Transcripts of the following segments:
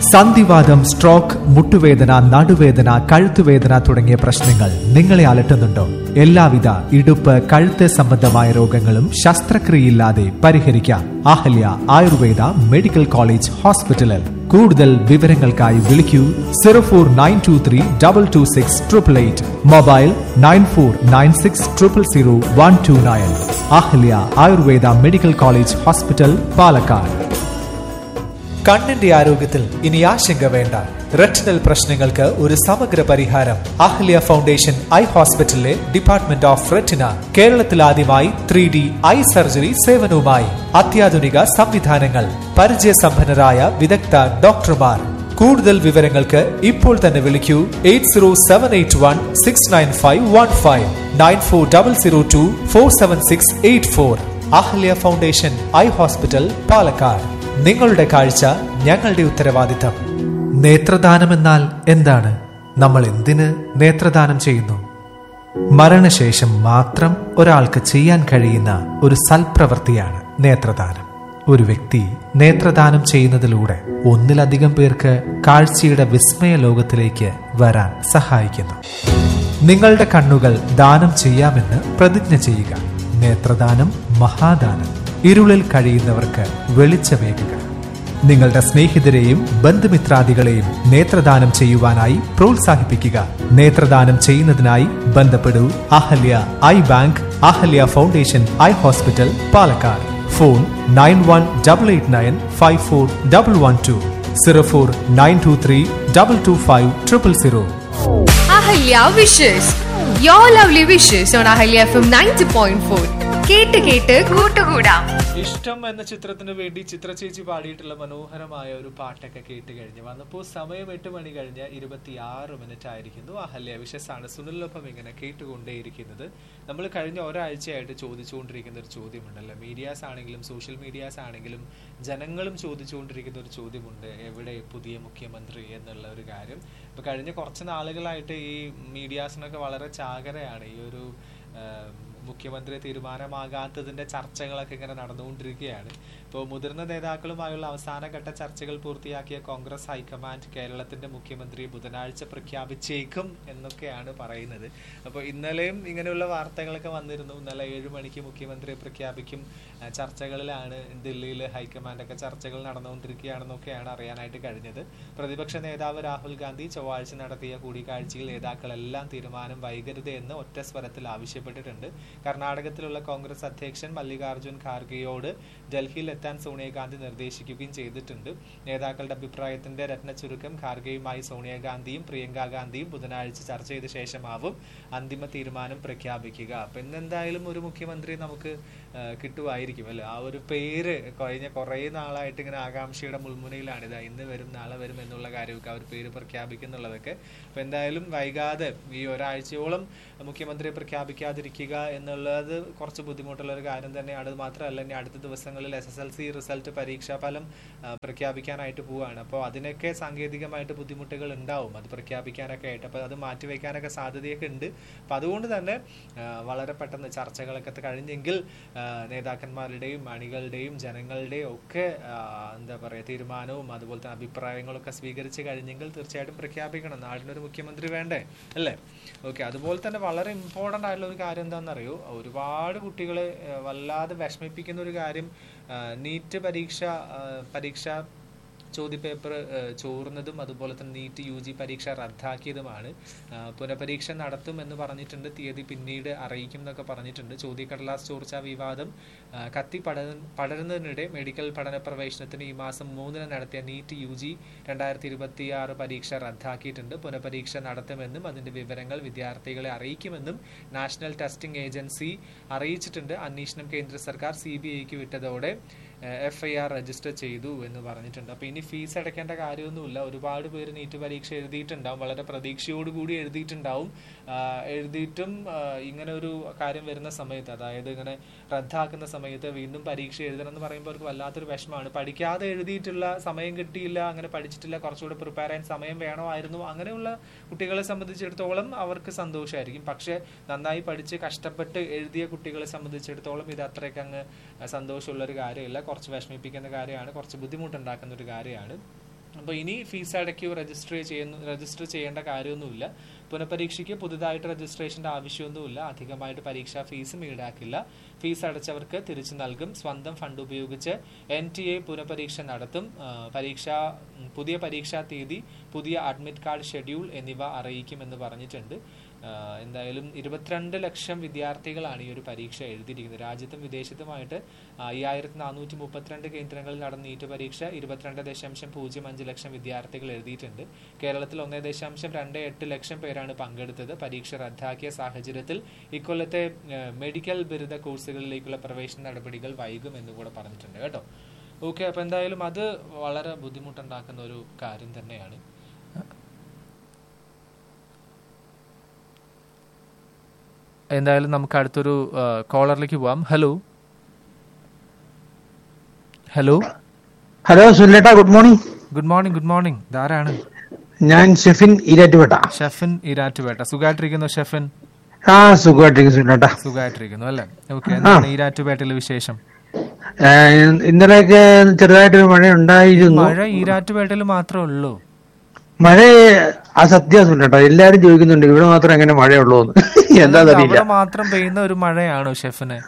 സന്ധിവാദം സ്ട്രോക്ക് മുട്ടുവേദന നടുവേദന കഴുത്തുവേദന തുടങ്ങിയ പ്രശ്നങ്ങൾ നിങ്ങളെ അലട്ടുന്നുണ്ടോ എല്ലാവിധ ഇടുപ്പ് കഴുത്ത് സംബന്ധമായ രോഗങ്ങളും ശസ്ത്രക്രിയയില്ലാതെ പരിഹരിക്കാം അഹല്യ ആയുർവേദ മെഡിക്കൽ കോളേജ് ഹോസ്പിറ്റലിൽ കൂടുതൽ വിവരങ്ങൾക്കായി വിളിക്കൂ zero four nine two three double two six triple eight mobile nine four nine six triple zero one two nine Ahalya Ayurveda medical college hospital Palakkad കണ്ണിന്റെ ആരോഗ്യത്തിൽ ഇനി ആശങ്ക വേണ്ട റെറ്റിനൽ പ്രശ്നങ്ങൾക്ക് ഒരു സമഗ്ര പരിഹാരം അഹ്ല്യ ഫൗണ്ടേഷൻ ഐ ഹോസ്പിറ്റലിലെ ഡിപ്പാർട്ട്മെന്റ് ഓഫ് റെറ്റിന കേരളത്തിൽ ആദ്യമായി ത്രീ ഡി ഐ സർജറി സേവനവുമായി അത്യാധുനിക സംവിധാനങ്ങൾ പരിചയസമ്പന്നരായ വിദഗ്ധ ഡോക്ടർമാർ കൂടുതൽ വിവരങ്ങൾക്ക് ഇപ്പോൾ തന്നെ വിളിക്കൂ eight zero seven eight one six nine five one five nine four double zero two four seven six eight four Ahalya foundation eye hospital Palakkad നിങ്ങളുടെ കാഴ്ച ഞങ്ങളുടെ ഉത്തരവാദിത്തം നേത്രദാനം എന്നാൽ എന്താണ് നമ്മൾ എന്തിന് നേത്രദാനം ചെയ്യുന്നു മരണശേഷം മാത്രം ഒരാൾക്ക് ചെയ്യാൻ കഴിയുന്ന ഒരു സൽപ്രവൃത്തിയാണ് നേത്രദാനം ഒരു വ്യക്തി നേത്രദാനം ചെയ്യുന്നതിലൂടെ ഒന്നിലധികം പേർക്ക് കാഴ്ചയുടെ വിസ്മയ ലോകത്തിലേക്ക് വരാൻ സഹായിക്കുന്നു നിങ്ങളുടെ കണ്ണുകൾ ദാനം ചെയ്യാമെന്ന് പ്രതിജ്ഞ ചെയ്യുക നേത്രദാനം മഹാദാനം ഇരുളിൽ കഴിയുന്നവർക്ക് വെളിച്ചമേകുക നിങ്ങളുടെ സ്നേഹിതരെയും ബന്ധുമിത്രാദികളെയും നേത്രദാനം ചെയ്യുവാനായി പ്രോത്സാഹിപ്പിക്കുക നേത്രദാനം ചെയ്യുന്നതിനായി ബന്ധപ്പെടൂ Ahalya eye bank Ahalya foundation eye hospital Palakkad phone nine one double eight nine five four double one two zero four nine two three double two five triple zero Ahalya wishes you lovely wishes on Ahalya F M ninety point four കേട്ട് കേട്ട് കൂട്ടുകൂടാം ഇഷ്ടം എന്ന ചിത്രത്തിന് വേണ്ടി ചിത്ര ചേച്ചി പാടിയിട്ടുള്ള മനോഹരമായ ഒരു പാട്ടൊക്കെ കേട്ട് കഴിഞ്ഞ് വന്നപ്പോൾ സമയം എട്ട് മണി കഴിഞ്ഞ് ഇരുപത്തിയാറ് മിനിറ്റ് ആയിരിക്കുന്നു അഹല്യ വിശസാണ് സുനിലൊപ്പം ഇങ്ങനെ കേട്ടുകൊണ്ടേയിരിക്കുന്നത് നമ്മൾ കഴിഞ്ഞ ഒരാഴ്ചയായിട്ട് ചോദിച്ചുകൊണ്ടിരിക്കുന്ന ഒരു ചോദ്യമുണ്ടല്ലോ മീഡിയാസ് ആണെങ്കിലും സോഷ്യൽ മീഡിയാസ് ആണെങ്കിലും ജനങ്ങളും ചോദിച്ചുകൊണ്ടിരിക്കുന്ന ഒരു ചോദ്യമുണ്ട് എവിടെ പുതിയ മുഖ്യമന്ത്രി എന്നുള്ള ഒരു കാര്യം ഇപ്പൊ കഴിഞ്ഞ കുറച്ച് നാളുകളായിട്ട് ഈ മീഡിയാസിനൊക്കെ വളരെ ചാകരയാണ് ഈ ഒരു ആ, മുഖ്യമന്ത്രി തീരുമാനമാകാത്തതിന്റെ ചർച്ചകളൊക്കെ ഇങ്ങനെ നടന്നുകൊണ്ടിരിക്കുകയാണ് ഇപ്പോൾ മുതിർന്ന നേതാക്കളുമായുള്ള അവസാനഘട്ട ചർച്ചകൾ പൂർത്തിയാക്കിയ കോൺഗ്രസ് ഹൈക്കമാൻഡ് കേരളത്തിന്റെ മുഖ്യമന്ത്രി ബുധനാഴ്ച പ്രഖ്യാപിച്ചേക്കും എന്നൊക്കെയാണ് പറയുന്നത് അപ്പോൾ ഇന്നലെയും ഇങ്ങനെയുള്ള വാർത്തകളൊക്കെ വന്നിരുന്നു ഇന്നലെ ഏഴ് മണിക്ക് മുഖ്യമന്ത്രിയെ പ്രഖ്യാപിക്കും ആ, ചർച്ചകളിലാണ് ഡൽഹിയിൽ ഹൈക്കമാൻഡൊക്കെ ചർച്ചകൾ നടന്നുകൊണ്ടിരിക്കുകയാണെന്നൊക്കെയാണ് അറിയാനായിട്ട് കഴിഞ്ഞത് പ്രതിപക്ഷ നേതാവ് രാഹുൽ ഗാന്ധി ചൊവ്വാഴ്ച നടത്തിയ കൂടിക്കാഴ്ചയിൽ നേതാക്കളെല്ലാം തീരുമാനം വൈകരുത് എന്ന് ഒറ്റ സ്വരത്തിൽ ആവശ്യപ്പെട്ടിട്ടുണ്ട് കർണാടകത്തിലുള്ള കോൺഗ്രസ് അധ്യക്ഷൻ മല്ലികാർജ്ജുൻ ഖാർഗെയോട് ഡൽഹിയിൽ എത്താൻ സോണിയാഗാന്ധി നിർദ്ദേശിക്കുകയും ചെയ്തിട്ടുണ്ട് നേതാക്കളുടെ അഭിപ്രായത്തിന്റെ രത്ന ചുരുക്കം ഖാർഗെയുമായി സോണിയാഗാന്ധിയും പ്രിയങ്ക ഗാന്ധിയും ബുധനാഴ്ച ചർച്ച ചെയ്ത ശേഷമാവും അന്തിമ തീരുമാനം പ്രഖ്യാപിക്കുക അപ്പൊ ഇന്നെന്തായാലും ഒരു മുഖ്യമന്ത്രി നമുക്ക് ആ, കിട്ടുമായിരിക്കും അല്ലെ ആ ഒരു പേര് കഴിഞ്ഞ കുറേ നാളായിട്ട് ഇങ്ങനെ ആകാംക്ഷയുടെ മുൾമുനയിലാണ് ഇതാ ഇന്ന് വരും നാളെ വരും എന്നുള്ള കാര്യമൊക്കെ ആ ഒരു പേര് പ്രഖ്യാപിക്കുന്നുള്ളതൊക്കെ അപ്പൊ എന്തായാലും വൈകാതെ ഈ ഒരാഴ്ചയോളം മുഖ്യമന്ത്രിയെ പ്രഖ്യാപിക്കാതിരിക്കുക എന്നുള്ളത് കുറച്ച് ബുദ്ധിമുട്ടുള്ള ഒരു കാര്യം തന്നെയാണ് അത് മാത്രമല്ല ഇനി അടുത്ത ദിവസങ്ങളിൽ S S L C result പരീക്ഷാ ഫലം ആ, പ്രഖ്യാപിക്കാനായിട്ട് പോവുകയാണ് അപ്പോൾ അതിനൊക്കെ സാങ്കേതികമായിട്ട് ബുദ്ധിമുട്ടുകൾ ഉണ്ടാവും അത് പ്രഖ്യാപിക്കാനൊക്കെ ആയിട്ട് അപ്പോൾ അത് മാറ്റിവെക്കാനൊക്കെ സാധ്യതയൊക്കെ ഉണ്ട് അപ്പം അതുകൊണ്ട് തന്നെ ആ, വളരെ പെട്ടെന്ന് ചർച്ചകളൊക്കെ കഴിഞ്ഞെങ്കിൽ ആ, നേതാക്കന്മാരുടെയും അണികളുടെയും ജനങ്ങളുടെയും ഒക്കെ ആ, എന്താ പറയുക തീരുമാനവും അതുപോലെ തന്നെ അഭിപ്രായങ്ങളൊക്കെ സ്വീകരിച്ച് കഴിഞ്ഞെങ്കിൽ തീർച്ചയായിട്ടും പ്രഖ്യാപിക്കണം നാടിനൊരു മുഖ്യമന്ത്രി വേണ്ടേ അല്ലേ ഓക്കെ അതുപോലെ തന്നെ വളരെ ഇമ്പോർട്ടൻ്റ് ആയിട്ടുള്ള ഒരു കാര്യം എന്താണെന്നറിയോ ഒരുപാട് കുട്ടികളെ ആ, വല്ലാതെ വിഷമിപ്പിക്കുന്ന ഒരു കാര്യം നീറ്റ് പരീക്ഷ ആ, പരീക്ഷ ചോദ്യപേപ്പർ ചോർന്നതും അതുപോലെ തന്നെ നീറ്റ് യു ജി പരീക്ഷ റദ്ദാക്കിയതുമാണ് ആ, പുനഃപരീക്ഷ നടത്തും എന്ന് പറഞ്ഞിട്ടുണ്ട് തീയതി പിന്നീട് അറിയിക്കും എന്നൊക്കെ പറഞ്ഞിട്ടുണ്ട് ചോദ്യക്കടലാസ് ചോർച്ചാ വിവാദം ആ, കത്തി പട പടരുന്നതിനിടെ മെഡിക്കൽ പഠന പ്രവേശനത്തിന് ഈ മാസം മൂന്നിന് നടത്തിയ നീറ്റ് യു ജി രണ്ടായിരത്തി ഇരുപത്തി ആറ് പരീക്ഷ റദ്ദാക്കിയിട്ടുണ്ട് പുനഃപരീക്ഷ നടത്തുമെന്നും അതിന്റെ വിവരങ്ങൾ വിദ്യാർത്ഥികളെ അറിയിക്കുമെന്നും നാഷണൽ ടെസ്റ്റിംഗ് ഏജൻസി അറിയിച്ചിട്ടുണ്ട് അന്വേഷണം കേന്ദ്ര സർക്കാർ സി ബി ഐക്ക് വിട്ടതോടെ എഫ് ഐ ആർ രജിസ്റ്റർ ചെയ്തു എന്ന് പറഞ്ഞിട്ടുണ്ട് അപ്പോൾ ഇനി ഫീസ് അടയ്ക്കേണ്ട കാര്യമൊന്നുമില്ല ഒരുപാട് പേര് നീറ്റ് പരീക്ഷ എഴുതിയിട്ടുണ്ടാവും വളരെ പ്രതീക്ഷയോടുകൂടി എഴുതിയിട്ടുണ്ടാവും ആ, എഴുതിയിട്ടും ആ, ഇങ്ങനെ ഒരു കാര്യം വരുന്ന സമയത്ത് അതായത് ഇങ്ങനെ റദ്ദാക്കുന്ന സമയത്ത് വീണ്ടും പരീക്ഷ എഴുതണം എന്ന് പറയുമ്പോൾ അവർക്ക് വല്ലാത്തൊരു വിഷമമാണ് പഠിക്കാതെ എഴുതിയിട്ടുള്ള സമയം കിട്ടിയില്ല അങ്ങനെ പഠിച്ചിട്ടില്ല കുറച്ചുകൂടെ പ്രിപ്പയർ ചെയ്യാൻ സമയം വേണമായിരുന്നു അങ്ങനെയുള്ള കുട്ടികളെ സംബന്ധിച്ചിടത്തോളം അവർക്ക് സന്തോഷമായിരിക്കും പക്ഷേ നന്നായി പഠിച്ച് കഷ്ടപ്പെട്ട് എഴുതിയ കുട്ടികളെ സംബന്ധിച്ചിടത്തോളം ഇത് അത്രയ്ക്ക് അങ്ങ് സന്തോഷമുള്ള ഒരു കാര്യമല്ല കുറച്ച് വിഷമിപ്പിക്കുന്ന കാര്യമാണ് കുറച്ച് ബുദ്ധിമുട്ടുണ്ടാക്കുന്ന ഒരു കാര്യമാണ് അപ്പോൾ ഇനി ഫീസ് അടയ്ക്കുകയോ രജിസ്റ്റർ ചെയ്യുന്ന രജിസ്റ്റർ ചെയ്യേണ്ട കാര്യമൊന്നുമില്ല പുനഃപരീക്ഷയ്ക്ക് പുതുതായിട്ട് രജിസ്ട്രേഷന്റെ ആവശ്യമൊന്നുമില്ല അധികമായിട്ട് പരീക്ഷാ ഫീസും ഈടാക്കില്ല ഫീസ് അടച്ചവർക്ക് തിരിച്ചു നൽകും സ്വന്തം ഫണ്ട് ഉപയോഗിച്ച് എൻ ടി എ പുനഃപരീക്ഷ നടത്തും ആ, പരീക്ഷ ഉം, പുതിയ പരീക്ഷാ തീയതി പുതിയ അഡ്മിറ്റ് കാർഡ് ഷെഡ്യൂൾ എന്നിവ അറിയിക്കുമെന്ന് പറഞ്ഞിട്ടുണ്ട് ആ, എന്തായാലും ഇരുപത്തിരണ്ട് ലക്ഷം വിദ്യാർത്ഥികളാണ് ഈ ഒരു പരീക്ഷ എഴുതിയിരിക്കുന്നത് രാജ്യത്തും വിദേശത്തുമായിട്ട് അയ്യായിരത്തി നാനൂറ്റി മുപ്പത്തിരണ്ട് കേന്ദ്രങ്ങളിൽ നടന്ന നീറ്റ് പരീക്ഷ ഇരുപത്തിരണ്ട് ദശാംശം പൂജ്യം അഞ്ച് ലക്ഷം വിദ്യാർത്ഥികൾ എഴുതിയിട്ടുണ്ട് കേരളത്തിൽ ഒന്നേ ദശാംശം രണ്ട് എട്ട് ലക്ഷം പേരാണ് പങ്കെടുത്തത് പരീക്ഷ റദ്ദാക്കിയ സാഹചര്യത്തിൽ ഇക്കൊല്ലത്തെ ആ, മെഡിക്കൽ ബിരുദ കോഴ്സുകളിലേക്കുള്ള പ്രവേശന നടപടികൾ വൈകും എന്ന് കൂടെ പറഞ്ഞിട്ടുണ്ട് കേട്ടോ ഓക്കെ അപ്പൊ എന്തായാലും അത് വളരെ ബുദ്ധിമുട്ടുണ്ടാക്കുന്ന ഒരു കാര്യം തന്നെയാണ് എന്തായാലും നമുക്ക് അടുത്തൊരു കോളറിലേക്ക് പോവാം ഹലോ ഹലോ ഹലോ സുല്ലേട്ടാ good morning good morning good morning ധാരാണ് ഞാൻ ഷെഫിൻ ഈരാറ്റുപേട്ട ഷെഫിൻ ഈരാറ്റുപേട്ട സുഖമായിട്ടിരിക്കുന്നു ഷെഫിൻ ആ സുഖമായിട്ടിരിക്കും സുല്ലേട്ടാ സുഖമായിട്ടിരിക്കുന്നു അല്ലേ ഓക്കെ എന്താണ് ഈരാറ്റുപേട്ടയിലെ വിശേഷം ഏ, ഇന്നലെയൊക്കെ ചെറുതായിട്ടൊരു മഴ ഉണ്ടായിരുന്നു മഴ ഈരാറ്റുപേട്ടയിൽ മാത്രമേ ഉള്ളൂ മഴ ആ സത്യ സുല്ലേട്ടാ എല്ലാരും ചോദിക്കുന്നുണ്ട് ഇവിടെ മാത്രം എങ്ങനെ മഴയുള്ളൂ എന്ന് എന്താണെന്നറിയില്ല അവിടെ മാത്രം പെയ്യുന്ന ഒരു മഴയാണോ ഷെഫിന്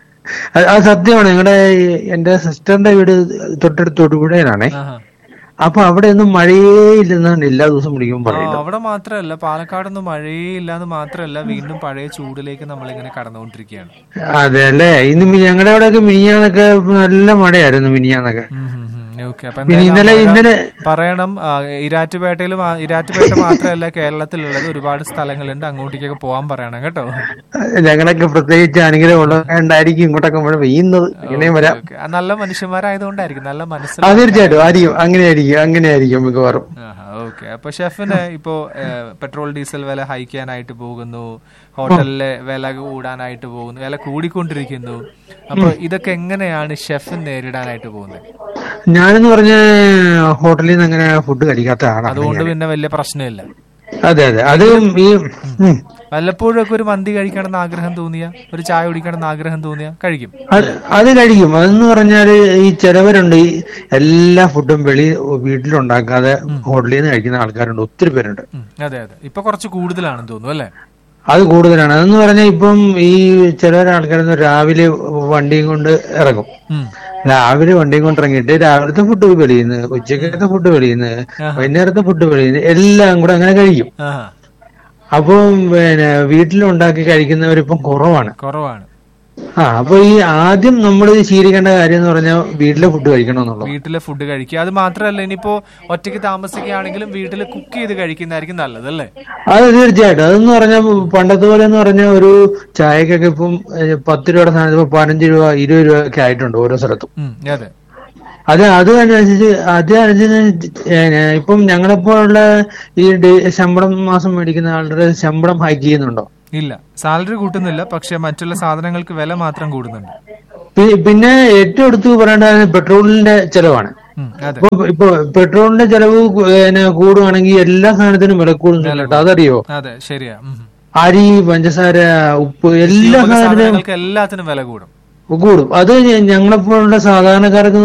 അത് ആ സത്യമാണ് നിങ്ങളുടെ എന്റെ സിസ്റ്ററിന്റെ വീട് തൊട്ടടുത്ത് തൊടുപുഴയിലാണേ ആഹാ. അപ്പൊ അവിടെ ഒന്നും മഴയേ ഇല്ലെന്നാണ് എല്ലാ ദിവസവും വിളിക്കുമ്പോൾ ആ, പറയുന്നത് അവിടെ മാത്രമല്ല പാലക്കാടൊന്നും മഴയേ ഇല്ലാന്ന് മാത്രമല്ല വീണ്ടും പഴയ ചൂടിലേക്ക് നമ്മളിങ്ങനെ കടന്നുകൊണ്ടിരിക്കുകയാണ് അതെ അല്ലേ ഇന്ന് മി- ഞങ്ങളുടെ അവിടെയൊക്കെ മിനിയാന്നൊക്കെ നല്ല മഴയായിരുന്നു മിനിയാന്നൊക്കെ ഓക്കെ അപ്പൊ പിന്നെ എന്തായാലും ഇന്നലെ ആ മഴ ഇന്നലെ പറയണം ആ, ഇരാറ്റുപേട്ടയിലും ആ, ഇരാറ്റുപേട്ട മാത്രമല്ല കേരളത്തിലുള്ളത് ഒരുപാട് സ്ഥലങ്ങളുണ്ട് അങ്ങോട്ടേക്കൊക്കെ പോകാൻ പറയണം കേട്ടോ ഞങ്ങളൊക്കെ പ്രത്യേകിച്ച് അനുഗ്രഹം ഉള്ളതുകൊണ്ടായിരിക്കും ഇങ്ങോട്ടൊക്കെ മഴ പെയ്യുന്നത് ഇങ്ങനെയും വരാം ഓക്കെ. ആ, നല്ല മനുഷ്യന്മാരായതുകൊണ്ടായിരിക്കും നല്ല ആ മനസ്സിലാക്കി തീർച്ചയായിട്ടും ആയിരിക്കും അങ്ങനെയായിരിക്കും അങ്ങനെയായിരിക്കും മിക്കവാറും ഓക്കെ അപ്പൊ ഷെഫിന് ഇപ്പോ ഏഹ്, പെട്രോൾ ഡീസൽ വില ഹൈക്കാനായിട്ട് പോകുന്നു ഹോട്ടലിലെ വില കൂടാനായിട്ട് പോകുന്നു വില കൂടിക്കൊണ്ടിരിക്കുന്നു അപ്പൊ ഇതൊക്കെ എങ്ങനെയാണ് ഷെഫ് നേരിടാനായിട്ട് പോകുന്നത് ഞാനെന്ന് പറഞ്ഞ ഹോട്ടലിൽ നിന്ന് അങ്ങനെ ഫുഡ് കഴിക്കാത്ത ആളാണ് അതുകൊണ്ട് പിന്നെ വലിയ പ്രശ്നമില്ല അതെ അതെ അതും ഈ ഉം. വല്ലപ്പോഴും ഒക്കെ ഒരു മന്തി കഴിക്കണമെന്ന് ആഗ്രഹം തോന്നിയ ഒരു ചായ കുടിക്കണമെന്ന് ആഗ്രഹം തോന്നിയ കഴിക്കും അത് അത് കഴിക്കും അതെന്ന് പറഞ്ഞാല് ഈ ചിലവരുണ്ട് ഈ എല്ലാ ഫുഡും വെളി വീട്ടിലുണ്ടാക്കാതെ ഹോട്ടലിൽ നിന്ന് കഴിക്കുന്ന ആൾക്കാരുണ്ട് ഒത്തിരി പേരുണ്ട് ഉം, അതെ അതെ ഇപ്പൊ കുറച്ച് കൂടുതലാണെന്ന് തോന്നുന്നു അല്ലേ അത് കൂടുതലാണ് അതെന്ന് പറഞ്ഞാൽ ഇപ്പം ഈ ചില ആൾക്കാരൊന്നും രാവിലെ വണ്ടിയും കൊണ്ട് ഇറങ്ങും ഉം. രാവിലെ വണ്ടിയും കൊണ്ട് ഇറങ്ങിയിട്ട് രാവിലത്തെ ഫുഡ് വെളിയുന്നു ഉച്ചക്കത്തെ ഫുഡ് വെളിയുന്നു വൈകുന്നേരത്തെ ഫുഡ് വെളിയുന്നു എല്ലാം കൂടെ അങ്ങനെ കഴിക്കും ആഹാ അപ്പം പിന്നെ വീട്ടിലുണ്ടാക്കി കഴിക്കുന്നവരിപ്പം കുറവാണ് കുറവാണ് ആ അപ്പൊ ഈ ആദ്യം നമ്മൾ ശീലിക്കേണ്ട കാര്യം എന്ന് പറഞ്ഞാൽ വീട്ടിലെ ഫുഡ് കഴിക്കണം എന്നുള്ളത് വീട്ടിലെ ഫുഡ് കഴിക്കുക അത് മാത്രമല്ല ഇനിയിപ്പോ ഒറ്റയ്ക്ക് താമസിക്കുകയാണെങ്കിലും വീട്ടിൽ കുക്ക് ചെയ്ത് കഴിക്കുന്നതായിരിക്കും നല്ലത് അല്ലേ അത് തീർച്ചയായിട്ടും അതെന്ന് പറഞ്ഞാൽ പണ്ടത്തെ പോലെ എന്ന് പറഞ്ഞാൽ ഒരു ചായക്കൊക്കെ ഇപ്പം ഏഹ്, പത്ത് രൂപയുടെ സാധനത്ത് ഇപ്പൊ പതിനഞ്ച് രൂപ ഇരുപത് രൂപ ഒക്കെ ആയിട്ടുണ്ട് ഓരോ സ്ഥലത്തും ഉം, അതെ അത് അത് അനുസരിച്ച് അത് അനുസരിച്ച് ഏഹ്, ഇപ്പം ഞങ്ങളെപ്പോലുള്ള ഈ ഡേ- ശമ്പളം മാസം മേടിക്കുന്ന ആളുടെ ശമ്പളം ഹൈക്ക് ചെയ്യുന്നുണ്ടോ ഇല്ല സാലറി കൂട്ടുന്നില്ല പക്ഷെ മറ്റുള്ള സാധനങ്ങൾക്ക് വില മാത്രം കൂടുന്നുണ്ട് പി- പിന്നെ ഏറ്റവും എടുത്ത് പറയേണ്ടത് പെട്രോളിന്റെ ചെലവാണ് ഉം, അതെ ഇപ്പൊ ഇപ്പൊ പെട്രോളിന്റെ ചെലവ് കു- പിന്നെ കൂടുവാണെങ്കിൽ എല്ലാ സാധനത്തിനും വില കൂടുന്നുണ്ട് കേട്ടോ. അതറിയോ അതെ ശരിയാ ഉം, ഉം. അരി പഞ്ചസാര ഉപ്പ് എല്ലാ ഉപഭോഗ സാധനവും സാധനങ്ങൾക്ക് എല്ലാത്തിനും വില കൂടും കൂടും അത് ഞ- ഞങ്ങളെപ്പോലുള്ള സാധാരണക്കാർക്ക്